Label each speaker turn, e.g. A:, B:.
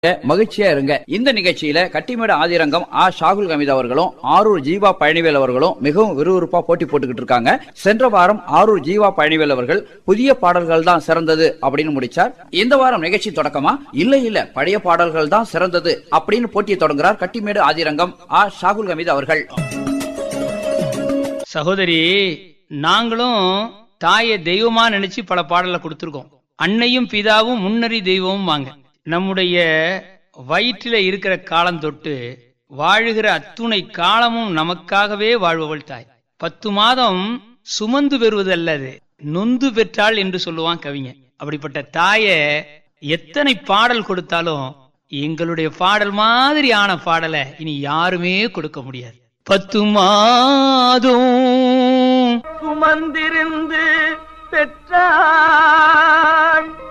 A: மகிழ்ச்சியா இருங்க இந்த நிகழ்ச்சியில கட்டிமேடு ஆதிரங்கம் ஆ ஷாகுல் ஹமீத் அவர்களும் ஆரூர் ஜீவா பழனிவேல் அவர்களும் மிகவும் விறுவிறுப்பா போட்டி போட்டுக்கிட்டு இருக்காங்க சென்ற வாரம் ஆரூர் ஜீவா பழனிவேல் அவர்கள் புதிய பாடல்கள் தான் சிறந்தது அப்படின்னு முடிச்சார் இந்த வாரம் நிகழ்ச்சி தொடக்கமா இல்ல இல்ல பழைய பாடல்கள் தான் சிறந்தது அப்படின்னு போட்டியை தொடங்குறார் கட்டிமேடு ஆதிரங்கம் ஆ ஷாகுல் ஹமீத் அவர்கள்
B: சகோதரி நாங்களும் தாயை தெய்வமா நினைச்சு பல பாடலை கொடுத்துருக்கோம் அன்னையும் பிதாவும் முன்னறி தெய்வமும் வாங்க நம்முடைய வயிற்றில இருக்கிற காலம் தொட்டு வாழுகிற அத்துணை காலமும் நமக்காகவே வாழ்பவள் தாய் பத்து மாதம் சுமந்து பெறுவதல்லது நொந்து பெற்றாள் என்று சொல்லுவான் கவிஞன் அப்படிப்பட்ட தாய எத்தனை பாடல் கொடுத்தாலும் எங்களுடைய பாடல் மாதிரி ஆன பாடலை இனி யாருமே கொடுக்க முடியாது பத்து மாதம்
C: சுமந்திருந்து பெற்றாள்